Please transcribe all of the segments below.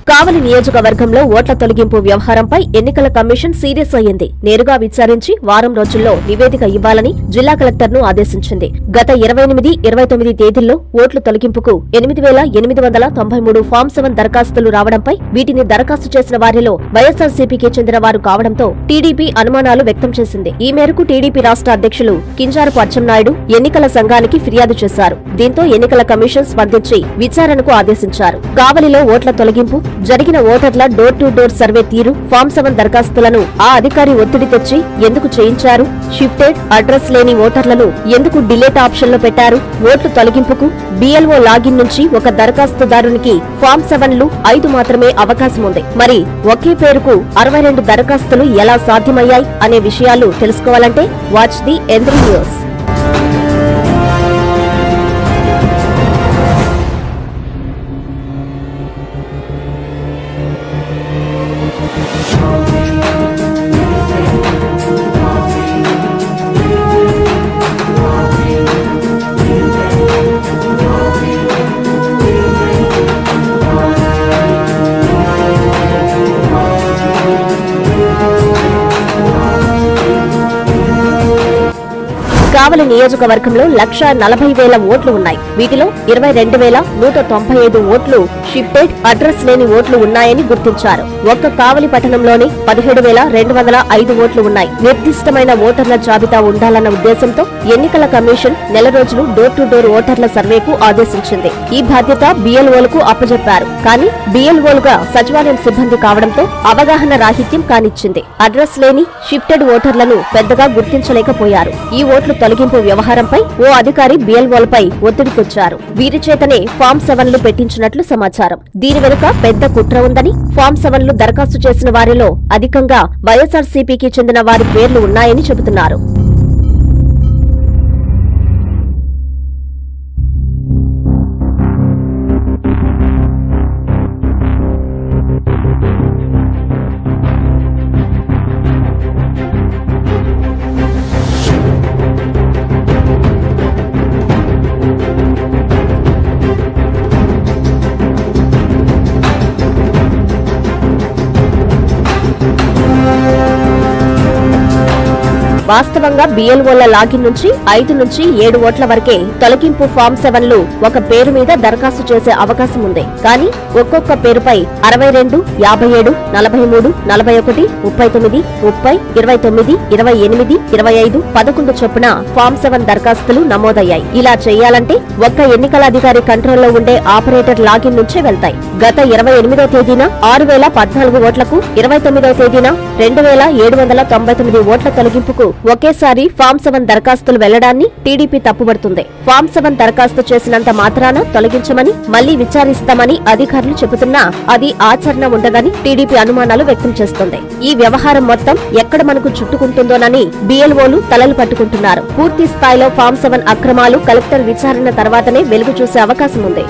కావలి నియోజకవర్గంలో ఓట్ల తొలగింపు వ్యవహారంపై ఎన్నికల కమిషన్ సీరియస్ అయ్యింది నేరుగా విచారించి వారం రోజుల్లో నివేదిక ఇవ్వాలని జిల్లా కలెక్టర్ను ఆదేశించింది గత ఇరవై ఎనిమిది ఇరవై తొమ్మిది తేదీల్లో ఓట్ల తొలగింపుకు ఎనిమిది వేల ఎనిమిది వందల తొంభై మూడు ఫామ్ సెవెన్ దరఖాస్తులు రావడంపై వీటిని దరఖాస్తు చేసిన వారిలో వైఎస్ఆర్సీపీకి చెందిన వారు కావడంతో టీడీపీ అనుమానాలు వ్యక్తం చేసింది ఈ మేరకు టీడీపీ రాష్ట్ర అధ్యక్షులు కింజారపు అచ్చెన్నాయుడు ఎన్నికల సంఘానికి ఫిర్యాదు చేశారు దీంతో ఎన్నికల కమిషన్ స్పందించి విచారణకు ఆదేశించారు కావలిలో ఓట్ల తొలగింపు జరిగిన ఓటర్ల డోర్ టు డోర్ సర్వే తీరు ఫామ్ సెవెన్ దరఖాస్తులను ఆ అధికారి ఒత్తిడి తెచ్చి ఎందుకు చేయించారు షిఫ్టెడ్ అడ్రస్ లేని ఓటర్లను ఎందుకు డిలేట్ ఆప్షన్ లో పెట్టారు ఓట్ల తొలగింపుకు బిఎల్ఓ లాగిన్ నుంచి ఒక దరఖాస్తుదారునికి ఫామ్ సెవెన్లు ఐదు మాత్రమే అవకాశం ఉంది మరి ఒకే పేరుకు అరవై రెండు దరఖాస్తులు ఎలా సాధ్యమయ్యాయి అనే విషయాలు తెలుసుకోవాలంటే వాచ్ ది ఎంద్రీ న్యూస్ కావలి నియోజకవర్గంలో లక్ష నలభై వేల ఓట్లు ఉన్నాయి వీటిలో ఇరవై రెండు వేల నూట తొంభై ఐదు ఓట్లు షిఫ్టెడ్ అడ్రస్ లేని ఓట్లు ఉన్నాయని గుర్తించారు ఒక్క కావలి పట్టణంలోనే పదిహేడు వేల రెండు వందల ఐదు ఓట్లు ఉన్నాయి నిర్దిష్టమైన ఓటర్ల జాబితా ఉండాలన్న ఉద్దేశంతో ఎన్నికల కమిషన్ నెల రోజులు డోర్ టు డోర్ ఓటర్ల సర్వేకు ఆదేశించింది ఈ బాధ్యత బిఎల్ఓలకు అప్పజెప్పారు కానీ బిఎల్ఓలుగా సచివాలయం సిబ్బంది కావడంతో అవగాహన రాహిత్యం కానిచ్చింది అడ్రస్ లేని షిఫ్టెడ్ ఓటర్లను పెద్దగా గుర్తించలేకపోయారు ఈ ఓట్ల తొలగింపు వ్యవహారంపై ఓ అధికారి బిఎల్ఓలపై ఒత్తిడి తెచ్చారు వీరి చేతనే ఫామ్ సెవెన్లు పెట్టించినట్లు సమాచారం దీని వెనుక పెద్ద కుట్ర ఉందని ఫామ్ సెవెన్లు దరఖాస్తు చేసిన వారిలో అధికంగా వైఎస్ఆర్సీపీకి చెందిన వారి పేర్లు ఉన్నాయని చెబుతున్నారు వాస్తవంగా బిఎల్ఓల లాగిన్ నుంచి ఐదు నుంచి ఏడు ఓట్ల వరకే తొలగింపు ఫామ్ సెవెన్లు ఒక పేరు మీద దరఖాస్తు చేసే అవకాశం ఉంది కానీ ఒక్కొక్క పేరుపై అరవై రెండు యాభై ఏడు నలభై మూడు నలభై ఒకటి ముప్పై తొమ్మిది ముప్పై ఇరవై తొమ్మిది ఇరవై ఎనిమిది ఇరవై ఐదు పదకొండు చొప్పున ఫామ్ సెవెన్ దరఖాస్తులు నమోదయ్యాయి ఇలా చేయాలంటే ఒక్క ఎన్నికల అధికారి కంట్రోల్లో ఉండే ఆపరేటర్ లాగిన్ నుంచే వెళ్తాయి గత ఇరవై ఎనిమిదో తేదీన ఆరు వేల పద్నాలుగు ఓట్లకు ఇరవై తొమ్మిదో తేదీన రెండు వేల ఏడు వందల తొంభై తొమ్మిది ఓట్ల తొలగింపుకు ఒకేసారి ఫామ్ సెవెన్ దరఖాస్తులు వెళ్లడాన్ని టీడీపీ తప్పుబడుతుంది ఫామ్ సెవెన్ దరఖాస్తు చేసినంత మాత్రాన తొలగించమని మళ్లీ విచారిస్తామని అధికారులు చెబుతున్నా అది ఆచరణ ఉండదని టీడీపీ అనుమానాలు వ్యక్తం చేస్తోంది ఈ వ్యవహారం మొత్తం ఎక్కడ మనకు చుట్టుకుంటుందోనని బిఎల్ఓలు తలలు పట్టుకుంటున్నారు పూర్తి స్థాయిలో ఫామ్ సెవెన్ అక్రమాలు కలెక్టర్ విచారణ తర్వాతనే వెలుగు చూసే అవకాశం ఉంది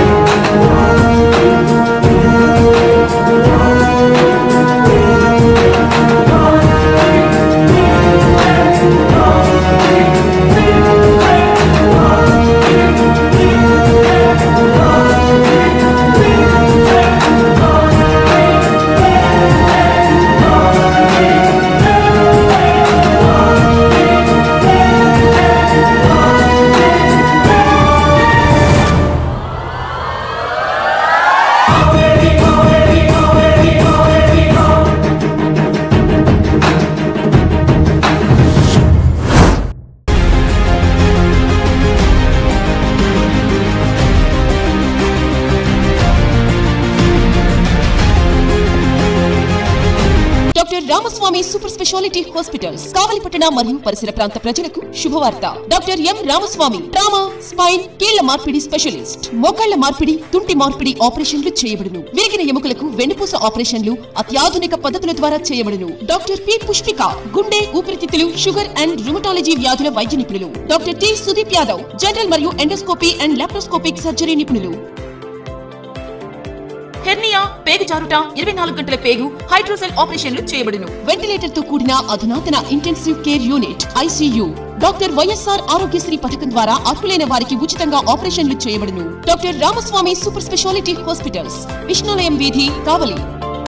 doctor Ramaswamy super speciality hospitals కావలిపట్టణ మరియు పరిసర ప్రాంత ప్రజలకు శుభవార్త doctor M Ramaswamy trauma spine కీళ్ల మార్పిడి స్పెషలిస్ట్ మోకాళ్ల మార్పిడి తుంటి మార్పిడి ఆపరేషన్లు చేయబడును విరిగిన ఎముకలకు వెన్నుపూస ఆపరేషన్లు అత్యాధునిక పద్ధతుల ద్వారా చేయబడును డాక్టర్ పి పుష్పిక గుండె ఊపిరితిత్తులు షుగర్ అండ్ రుమటాలజీ వ్యాధుల వైద్య నిపుణులు doctor T Sudeep Yadav general మరియు ఎండోస్కోపీ అండ్ లాప్రోస్కోపిక్ సర్జరీ నిపుణులు హెర్నియా పేగు జారుట ఇరవై నాలుగు గంటల పేగు హైడ్రోసెల్ ఆపరేషన్లు చేయబడును వెంటిలేటర్ తో కూడిన అధునాతన intensive care unit ICU doctor YSR Aarogyasri పథకం ద్వారా అర్హులైన వారికి ఉచితంగా ఆపరేషన్లు చేయబడును doctor Ramaswamy super speciality hospitals Vishnulayam వీధి కావలి